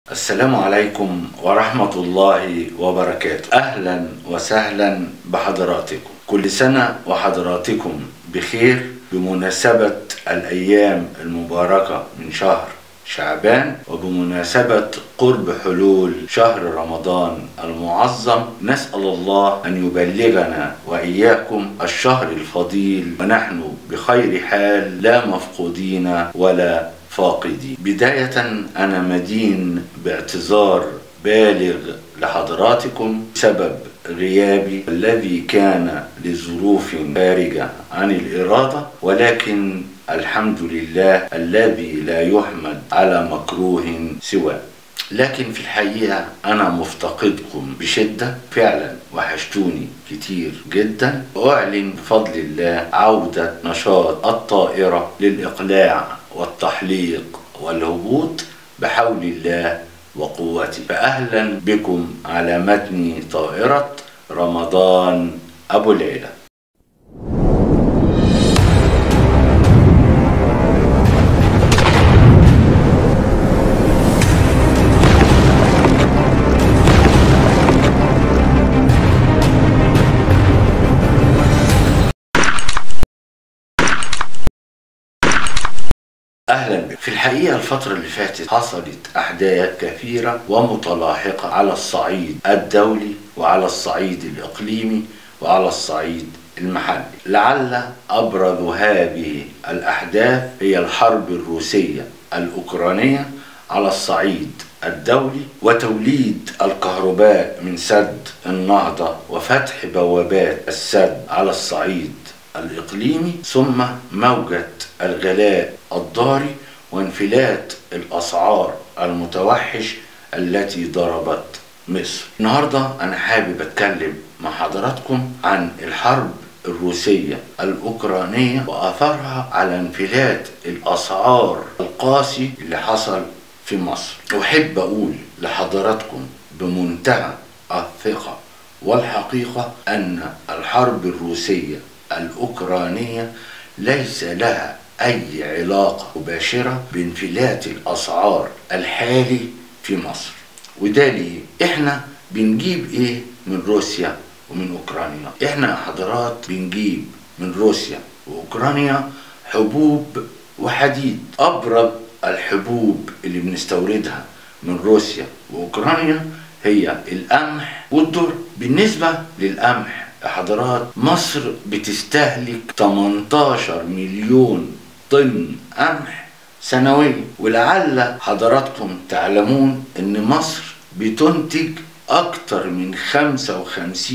السلام عليكم ورحمة الله وبركاته أهلا وسهلا بحضراتكم كل سنة وحضراتكم بخير بمناسبة الأيام المباركة من شهر شعبان وبمناسبة قرب حلول شهر رمضان المعظم نسأل الله أن يبلغنا وإياكم الشهر الفضيل ونحن بخير حال لا مفقودين ولا فاقدين بداية أنا مدين باعتذار بالغ لحضراتكم بسبب غيابي الذي كان لظروف خارجة عن الإرادة ولكن الحمد لله الذي لا يحمد على مكروه سواه لكن في الحقيقة أنا مفتقدكم بشدة فعلا وحشتوني كتير جدا وأعلن بفضل الله عودة نشاط الطائرة للإقلاع والتحليق والهبوط بحول الله وقوته فأهلا بكم على متن طائرة رمضان أبو العلا اهلا بك في الحقيقه الفتره اللي فاتت حصلت احداث كثيره ومتلاحقه على الصعيد الدولي وعلى الصعيد الاقليمي وعلى الصعيد المحلي لعل ابرز هذه الاحداث هي الحرب الروسيه الاوكرانيه على الصعيد الدولي وتوليد الكهرباء من سد النهضه وفتح بوابات السد على الصعيد الإقليمي ثم موجة الغلاء الضاري وانفلات الأسعار المتوحش التي ضربت مصر النهاردة أنا حابب أتكلم مع حضراتكم عن الحرب الروسية الأوكرانية وأثرها على انفلات الأسعار القاسي اللي حصل في مصر أحب أقول لحضراتكم بمنتهى الثقة والحقيقة أن الحرب الروسية الأوكرانية ليس لها أي علاقة مباشرة بانفلات الأسعار الحالي في مصر وده ليه؟ إحنا بنجيب إيه من روسيا ومن أوكرانيا إحنا يا حضرات بنجيب من روسيا وأوكرانيا حبوب وحديد أبرز الحبوب اللي بنستوردها من روسيا وأوكرانيا هي القمح والذر بالنسبة للقمح حضرات مصر بتستهلك 18 مليون طن قمح سنويا ولعل حضراتكم تعلمون ان مصر بتنتج اكتر من 55%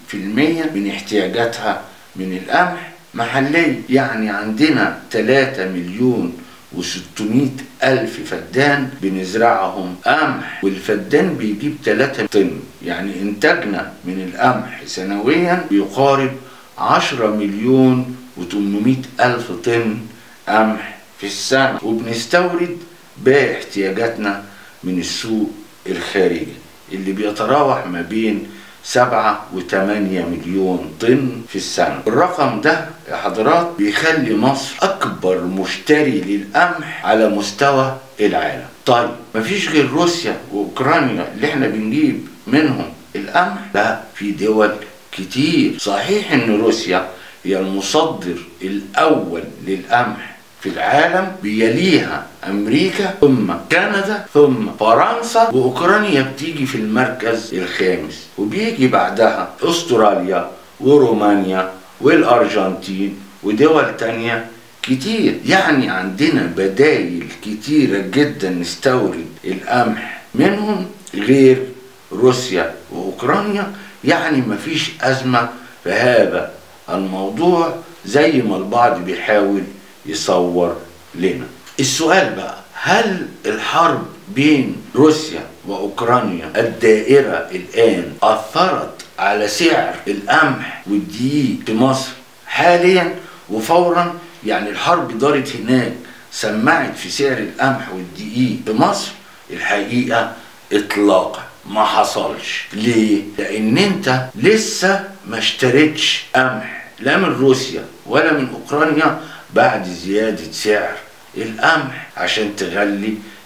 من احتياجاتها من القمح محليا يعني عندنا 3 مليون و600 ألف فدان بنزرعهم قمح والفدان بيجيب 3 طن يعني إنتاجنا من القمح سنويا بيقارب 10 مليون و800 ألف طن قمح في السنة وبنستورد باقي احتياجاتنا من السوق الخارجي اللي بيتراوح ما بين سبعة وثمانية مليون طن في السنة الرقم ده يا حضرات بيخلي مصر أكبر مشتري للقمح على مستوى العالم طيب مفيش غير روسيا وأوكرانيا اللي احنا بنجيب منهم القمح لا في دول كتير صحيح ان روسيا هي المصدر الأول للقمح في العالم بيليها امريكا ثم كندا ثم فرنسا واوكرانيا بتيجي في المركز الخامس وبيجي بعدها استراليا ورومانيا والارجنتين ودول تانية كتير يعني عندنا بدايل كتيرة جدا نستورد القمح منهم غير روسيا واوكرانيا يعني مفيش ازمة في هذا الموضوع زي ما البعض بيحاول يصور لنا السؤال بقى هل الحرب بين روسيا واوكرانيا الدائره الان اثرت على سعر القمح والدقيق في مصر حاليا وفورا يعني الحرب دارت هناك سمعت في سعر القمح والدقيق في مصر الحقيقه اطلاقا ما حصلش ليه لان انت لسه ما اشتريتش قمح لا من روسيا ولا من اوكرانيا بعد زيادة سعر القمح عشان تغلي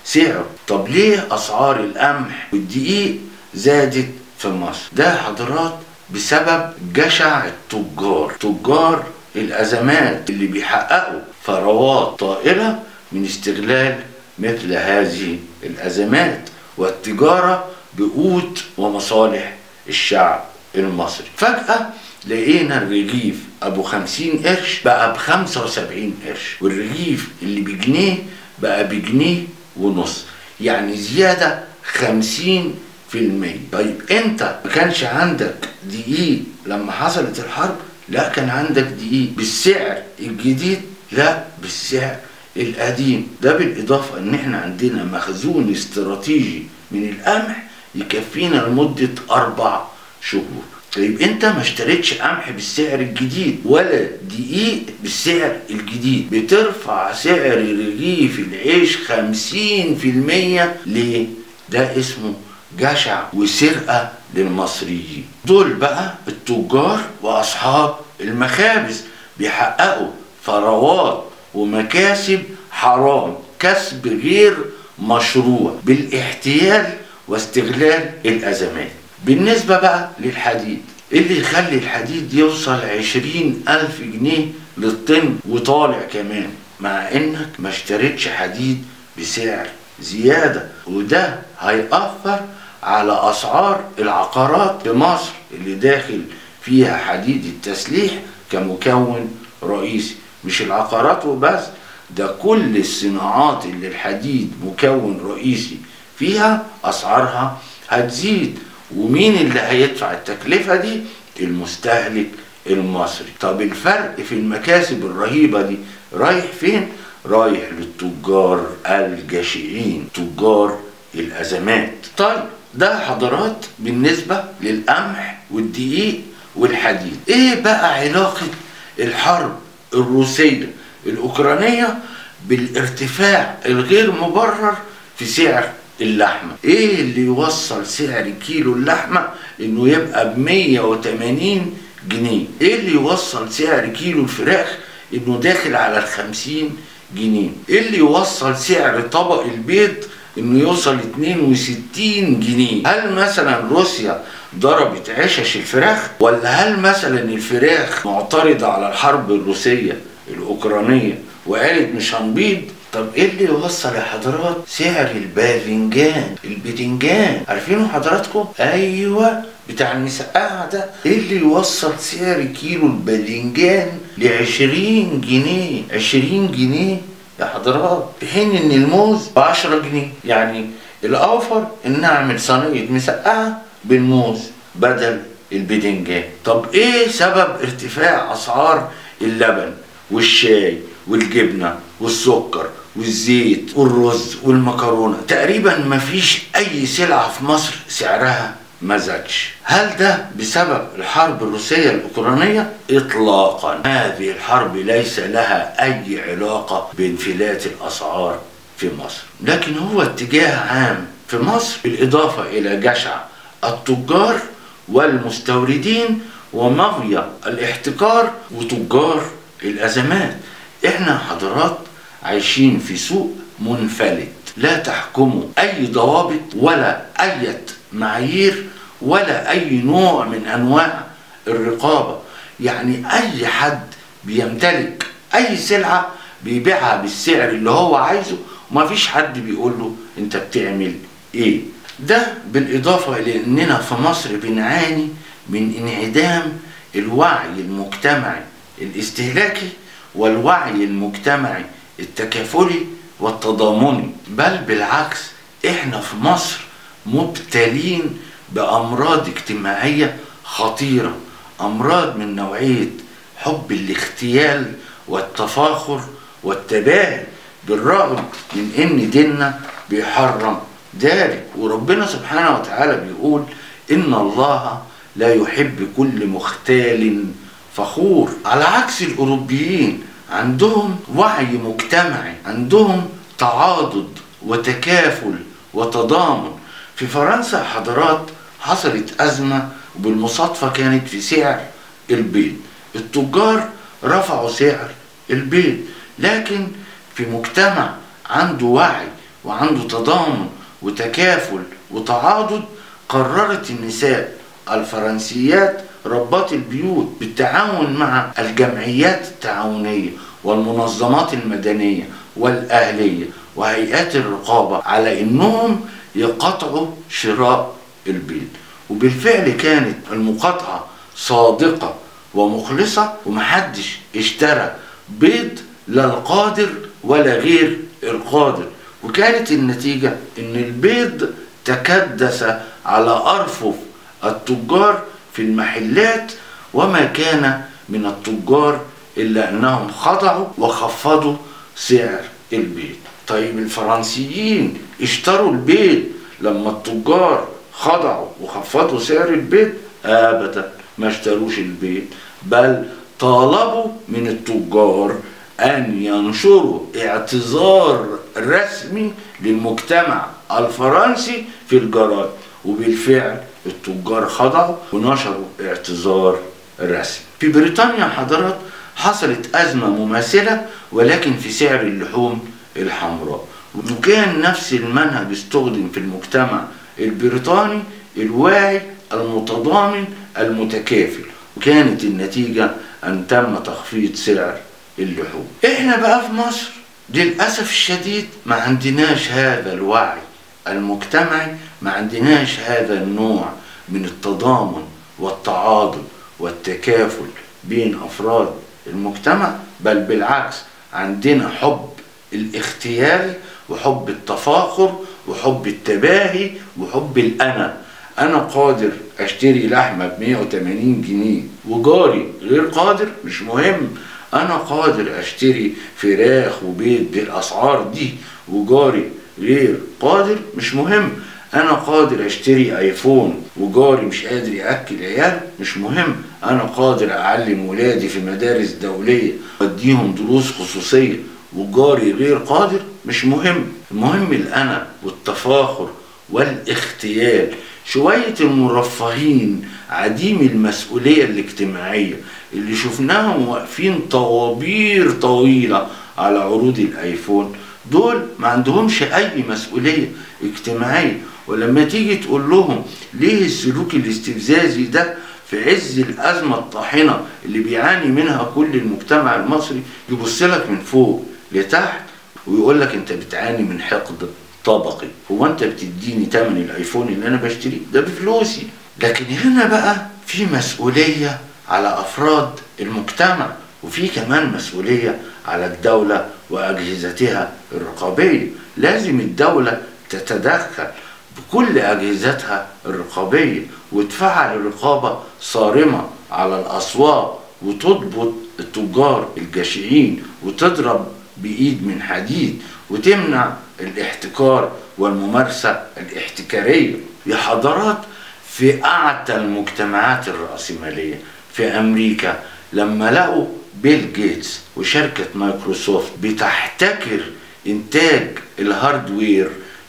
سعره طب ليه اسعار القمح والدقيق زادت في مصر ده حضرات بسبب جشع التجار تجار الازمات اللي بيحققوا ثروات طائله من استغلال مثل هذه الازمات والتجاره بقوت ومصالح الشعب المصري فجاه لقينا الرغيف ابو خمسين قرش بقى بخمسة وسبعين قرش والرغيف اللي بجنيه بقى بجنيه ونص يعني زيادة خمسين في المية طيب انت ما كانش عندك دقيق لما حصلت الحرب لا كان عندك دقيق بالسعر الجديد لا بالسعر القديم ده بالاضافة ان احنا عندنا مخزون استراتيجي من القمح يكفينا لمدة اربع شهور طيب انت ما اشتريتش قمح بالسعر الجديد ولا دقيق بالسعر الجديد بترفع سعر رغيف العيش خمسين في المية ليه؟ ده اسمه جشع وسرقة للمصريين دول بقى التجار وأصحاب المخابز بيحققوا ثروات ومكاسب حرام كسب غير مشروع بالاحتيال واستغلال الأزمات بالنسبة بقى للحديد اللي يخلي الحديد يوصل عشرين ألف جنيه للطن وطالع كمان مع انك ما اشتريتش حديد بسعر زيادة وده هيأثر على أسعار العقارات في مصر اللي داخل فيها حديد التسليح كمكون رئيسي مش العقارات وبس ده كل الصناعات اللي الحديد مكون رئيسي فيها أسعارها هتزيد ومين اللي هيدفع التكلفة دي المستهلك المصري طب الفرق في المكاسب الرهيبة دي رايح فين رايح للتجار الجشعين تجار الأزمات طيب ده حضرات بالنسبة للقمح والدقيق والحديد ايه بقى علاقة الحرب الروسية الأوكرانية بالارتفاع الغير مبرر في سعر اللحمة ايه اللي يوصل سعر كيلو اللحمة انه يبقى ب 180 جنيه ايه اللي يوصل سعر كيلو الفراخ انه داخل على ال 50 جنيه ايه اللي يوصل سعر طبق البيض انه يوصل 62 جنيه هل مثلا روسيا ضربت عشش الفراخ ولا هل مثلا الفراخ معترضة على الحرب الروسية الأوكرانية وقالت مش هنبيض طب ايه اللي يوصل يا حضرات سعر الباذنجان البتنجان عارفينه حضراتكم ايوه بتاع المسقعة ده ايه اللي يوصل سعر كيلو الباذنجان ل 20 جنيه 20 جنيه يا حضرات في حين ان الموز ب 10 جنيه يعني الاوفر ان اعمل صينيه مسقعه بالموز بدل البدنجان طب ايه سبب ارتفاع اسعار اللبن والشاي والجبنه والسكر والزيت والرز والمكرونه تقريبا مفيش اي سلعه في مصر سعرها ما زادش هل ده بسبب الحرب الروسية الأوكرانية؟ إطلاقا هذه الحرب ليس لها أي علاقة بانفلات الأسعار في مصر لكن هو اتجاه عام في مصر بالإضافة إلى جشع التجار والمستوردين ومغية الاحتكار وتجار الأزمات احنا حضرات عايشين في سوق منفلت لا تحكمه أي ضوابط ولا أي معايير ولا اي نوع من انواع الرقابه يعني اي حد بيمتلك اي سلعه بيبيعها بالسعر اللي هو عايزه وما فيش حد بيقول له انت بتعمل ايه ده بالاضافه الى اننا في مصر بنعاني من انعدام الوعي المجتمعي الاستهلاكي والوعي المجتمعي التكافلي والتضامني بل بالعكس احنا في مصر مبتلين بأمراض اجتماعية خطيرة أمراض من نوعية حب الاغتيال والتفاخر والتباهي بالرغم من ان ديننا بيحرم ذلك وربنا سبحانه وتعالى بيقول ان الله لا يحب كل مختال فخور على عكس الاوروبيين عندهم وعي مجتمعي عندهم تعاضد وتكافل وتضامن في فرنسا حضرات حصلت أزمة وبالمصادفة كانت في سعر البيض التجار رفعوا سعر البيض لكن في مجتمع عنده وعي وعنده تضامن وتكافل وتعاضد قررت النساء الفرنسيات ربات البيوت بالتعاون مع الجمعيات التعاونية والمنظمات المدنية والأهلية وهيئات الرقابة على إنهم يقطعوا شراء البيض وبالفعل كانت المقاطعة صادقة ومخلصة ومحدش اشترى بيض لا القادر ولا غير القادر وكانت النتيجة ان البيض تكدس على أرفف التجار في المحلات وما كان من التجار إلا أنهم خضعوا وخفضوا سعر البيض طيب الفرنسيين اشتروا البيض لما التجار خضعوا وخفضوا سعر البيض ابدا ما اشتروش البيض بل طالبوا من التجار ان ينشروا اعتذار رسمي للمجتمع الفرنسي في الجرائد وبالفعل التجار خضعوا ونشروا اعتذار رسمي في بريطانيا حضرت حصلت أزمة مماثلة ولكن في سعر اللحوم الحمراء وكان نفس المنهج استخدم في المجتمع البريطاني الواعي المتضامن المتكافل وكانت النتيجة أن تم تخفيض سعر اللحوم احنا بقى في مصر للأسف الشديد ما عندناش هذا الوعي المجتمعي ما عندناش هذا النوع من التضامن والتعاضد والتكافل بين أفراد المجتمع بل بالعكس عندنا حب الاختيار وحب التفاخر وحب التباهي وحب الأنا أنا قادر أشتري لحمة ب 180 جنيه وجاري غير قادر مش مهم أنا قادر أشتري فراخ وبيض بالأسعار دي وجاري غير قادر مش مهم انا قادر اشتري ايفون وجاري مش قادر ياكل عيال مش مهم انا قادر اعلم ولادي في مدارس دوليه واديهم دروس خصوصيه وجاري غير قادر مش مهم المهم الانا والتفاخر والاختيال شوية المرفهين عديم المسؤولية الاجتماعية اللي شفناهم واقفين طوابير طويلة على عروض الايفون دول ما عندهمش اي مسؤولية اجتماعية ولما تيجي تقول لهم ليه السلوك الاستفزازي ده في عز الأزمة الطاحنة اللي بيعاني منها كل المجتمع المصري يبص لك من فوق لتحت ويقول لك انت بتعاني من حقد طبقي هو انت بتديني تمن الايفون اللي انا بشتريه ده بفلوسي لكن هنا بقى في مسؤولية على افراد المجتمع وفي كمان مسؤولية على الدولة وأجهزتها الرقابية لازم الدولة تتدخل بكل أجهزتها الرقابية وتفعل رقابة صارمة على الأسواق وتضبط التجار الجشعين وتضرب بإيد من حديد وتمنع الاحتكار والممارسة الاحتكارية يا حضرات في أعتى المجتمعات الرأسمالية في أمريكا لما لقوا بيل جيتس وشركة مايكروسوفت بتحتكر إنتاج الهاردوير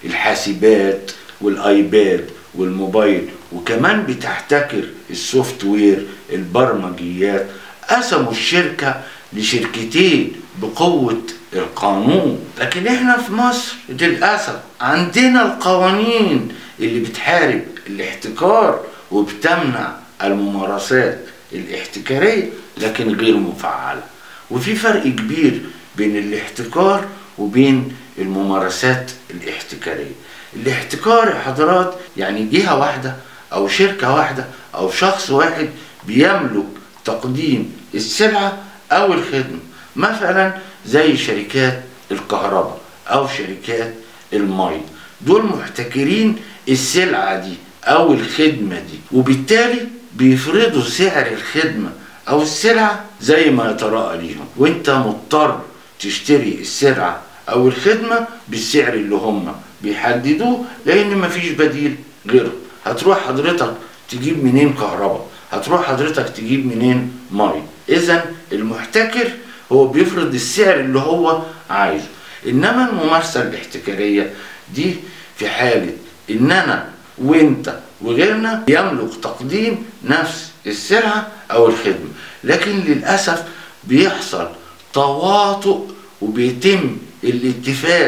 الحاسبات والايباد والموبايل وكمان بتحتكر السوفت وير البرمجيات قسموا الشركة لشركتين بقوة القانون لكن احنا في مصر للأسف عندنا القوانين اللي بتحارب الاحتكار وبتمنع الممارسات الاحتكارية لكن غير مفعلة وفي فرق كبير بين الاحتكار وبين الممارسات الاحتكارية الاحتكار يا حضرات يعني جهة واحدة أو شركة واحدة أو شخص واحد بيملك تقديم السلعة أو الخدمة مثلا زي شركات الكهرباء أو شركات المي دول محتكرين السلعة دي أو الخدمة دي وبالتالي بيفرضوا سعر الخدمة أو السلعة زي ما يتراءى ليهم وانت مضطر تشتري السلعة أو الخدمة بالسعر اللي هم بيحددوه لأن مفيش بديل غيره هتروح حضرتك تجيب منين كهرباء هتروح حضرتك تجيب منين مي إذا المحتكر هو بيفرض السعر اللي هو عايزه إنما الممارسة الاحتكارية دي في حالة إن أنا وأنت وغيرنا يملك تقديم نفس السلعة أو الخدمة لكن للأسف بيحصل تواطؤ وبيتم الاتفاق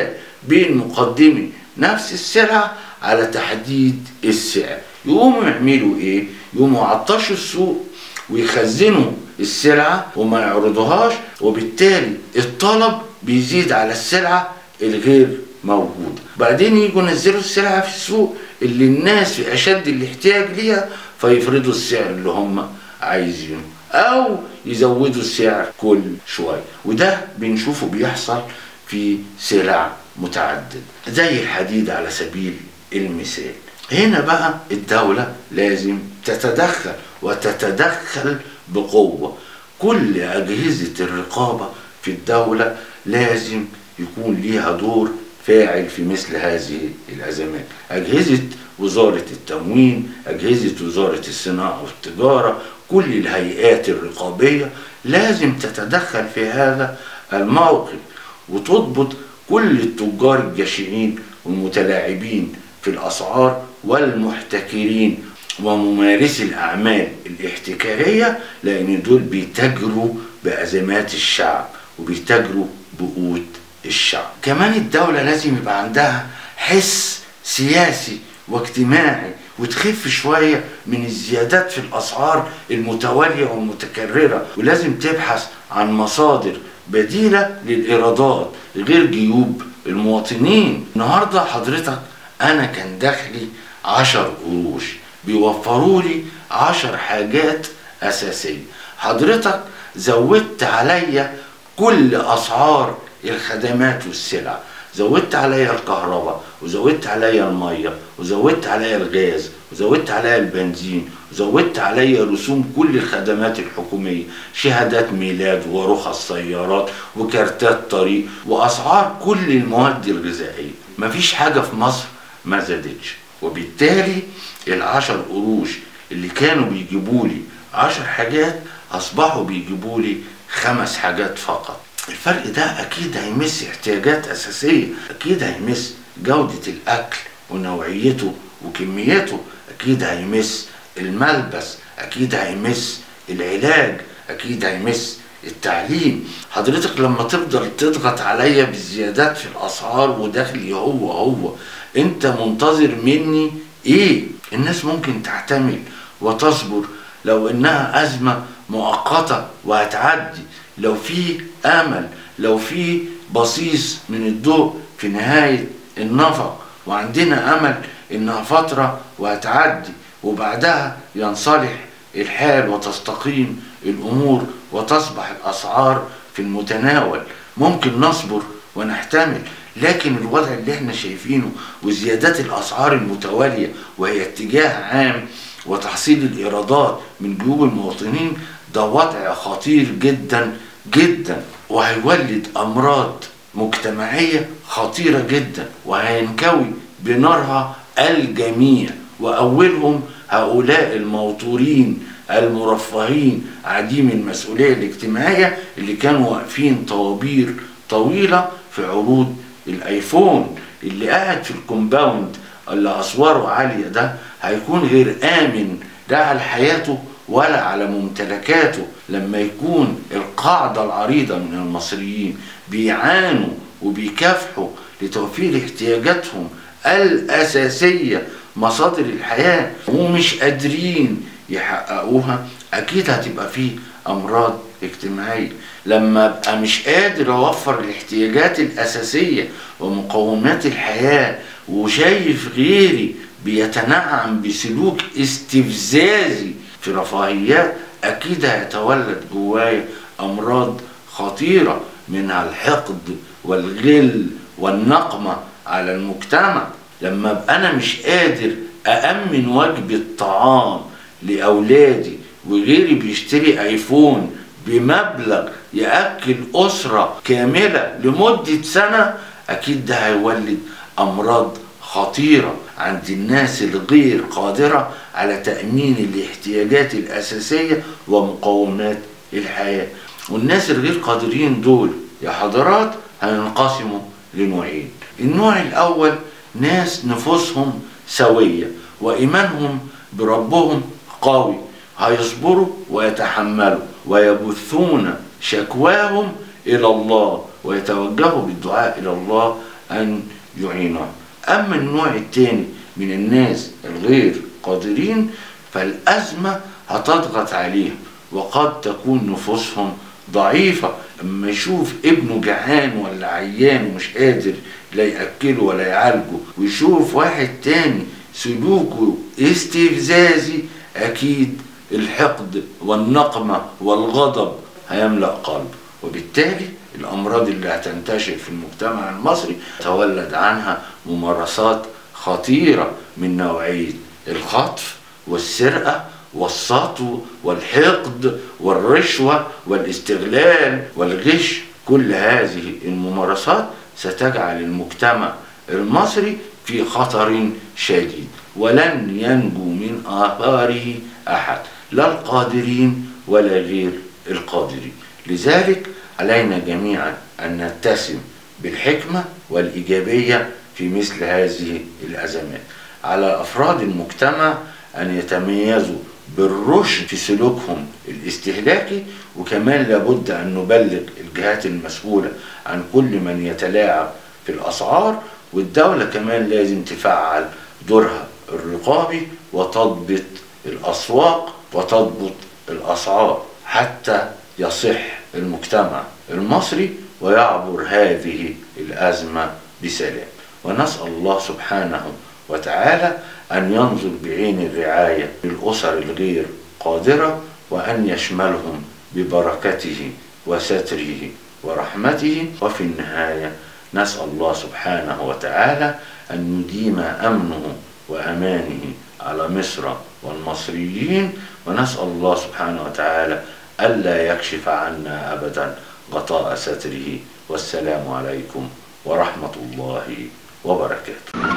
بين مقدمي نفس السلعة على تحديد السعر يقوموا يعملوا ايه يقوموا يعطشوا السوق ويخزنوا السلعة وما يعرضوهاش وبالتالي الطلب بيزيد على السلعة الغير موجودة بعدين يجوا ينزلوا السلعة في السوق اللي الناس في أشد الاحتياج ليها فيفرضوا السعر اللي هم عايزينه أو يزودوا السعر كل شوية وده بنشوفه بيحصل في سلع متعددة زي الحديد على سبيل المثال هنا بقى الدولة لازم تتدخل وتتدخل بقوة كل أجهزة الرقابة في الدولة لازم يكون ليها دور فاعل في مثل هذه الأزمات أجهزة وزارة التموين أجهزة وزارة الصناعة والتجارة كل الهيئات الرقابية لازم تتدخل في هذا الموقف وتضبط كل التجار الجشعين والمتلاعبين في الأسعار والمحتكرين وممارسي الأعمال الاحتكارية لأن دول بيتاجروا بأزمات الشعب وبيتاجروا بقوت الشعب كمان الدولة لازم يبقى عندها حس سياسي واجتماعي وتخف شوية من الزيادات في الأسعار المتوالية والمتكررة ولازم تبحث عن مصادر بديلة للإيرادات غير جيوب المواطنين النهاردة حضرتك أنا كان دخلي عشر قروش بيوفروا لي عشر حاجات أساسية حضرتك زودت عليا كل أسعار الخدمات والسلع زودت عليا الكهرباء وزودت عليا الميه وزودت عليا الغاز وزودت عليا البنزين وزودت عليا رسوم كل الخدمات الحكوميه شهادات ميلاد ورخص سيارات وكارتات طريق واسعار كل المواد الغذائيه مفيش حاجه في مصر ما زادتش وبالتالي العشر قروش اللي كانوا بيجيبوا لي عشر حاجات اصبحوا بيجيبوا لي خمس حاجات فقط الفرق ده اكيد هيمس احتياجات اساسيه اكيد هيمس جوده الاكل ونوعيته وكميته اكيد هيمس الملبس اكيد هيمس العلاج اكيد هيمس التعليم حضرتك لما تفضل تضغط عليا بالزيادات في الاسعار ودخلي هو هو انت منتظر مني ايه الناس ممكن تحتمل وتصبر لو انها ازمه مؤقته وهتعدي لو في امل لو في بصيص من الضوء في نهايه النفق وعندنا امل انها فتره وهتعدي وبعدها ينصلح الحال وتستقيم الامور وتصبح الاسعار في المتناول ممكن نصبر ونحتمل لكن الوضع اللي احنا شايفينه وزيادات الاسعار المتواليه وهي اتجاه عام وتحصيل الايرادات من جيوب المواطنين ده وضع خطير جدا جدا وهيولد امراض مجتمعيه خطيره جدا وهينكوي بنارها الجميع واولهم هؤلاء الموتورين المرفهين عديم المسؤوليه الاجتماعيه اللي كانوا واقفين طوابير طويله في عروض الايفون اللي قاعد في الكومباوند اللي اسواره عاليه ده هيكون غير امن لا على حياته ولا على ممتلكاته لما يكون القاعده العريضه من المصريين بيعانوا وبيكافحوا لتوفير احتياجاتهم الاساسيه مصادر الحياه ومش قادرين يحققوها اكيد هتبقى فيه امراض اجتماعيه لما ابقى مش قادر اوفر الاحتياجات الاساسيه ومقومات الحياه وشايف غيري بيتنعم بسلوك استفزازي في رفاهيات اكيد هيتولد جوايا امراض خطيره منها الحقد والغل والنقمه على المجتمع لما ابقى انا مش قادر أأمن وجبة طعام لأولادي وغيري بيشتري ايفون بمبلغ يأكل أسرة كاملة لمدة سنة أكيد ده هيولد أمراض خطيرة عند الناس الغير قادرة على تأمين الاحتياجات الأساسية ومقومات الحياة والناس الغير قادرين دول يا حضرات هينقسموا لنوعين النوع الأول ناس نفوسهم سوية وإيمانهم بربهم قوي هيصبروا ويتحملوا ويبثون شكواهم إلى الله ويتوجهوا بالدعاء إلى الله أن يعينهم أما النوع الثاني من الناس الغير قادرين فالأزمة هتضغط عليهم وقد تكون نفوسهم ضعيفة اما يشوف ابنه جعان ولا عيان ومش قادر لا يأكله ولا يعالجه ويشوف واحد تاني سلوكه استفزازي أكيد الحقد والنقمة والغضب هيملأ قلبه وبالتالي الأمراض اللي هتنتشر في المجتمع المصري تولد عنها ممارسات خطيرة من نوعية الخطف والسرقة والسطو والحقد والرشوة والاستغلال والغش كل هذه الممارسات ستجعل المجتمع المصري في خطر شديد ولن ينجو من آثاره أحد لا القادرين ولا غير القادرين لذلك علينا جميعا أن نتسم بالحكمة والإيجابية في مثل هذه الأزمات على أفراد المجتمع أن يتميزوا بالرشد في سلوكهم الاستهلاكي وكمان لابد أن نبلغ الجهات المسؤولة عن كل من يتلاعب في الأسعار والدولة كمان لازم تفعل دورها الرقابي وتضبط الأسواق وتضبط الأسعار حتى يصح المجتمع المصري ويعبر هذه الأزمة بسلام ونسأل الله سبحانه وتعالى أن ينظر بعين الرعاية للأسر الغير قادرة وأن يشملهم ببركته وستره ورحمته وفي النهاية نسأل الله سبحانه وتعالى أن يديم أمنه وأمانه على مصر والمصريين ونسأل الله سبحانه وتعالى ألا يكشف عنا أبدا غطاء ستره والسلام عليكم ورحمة الله وبركاته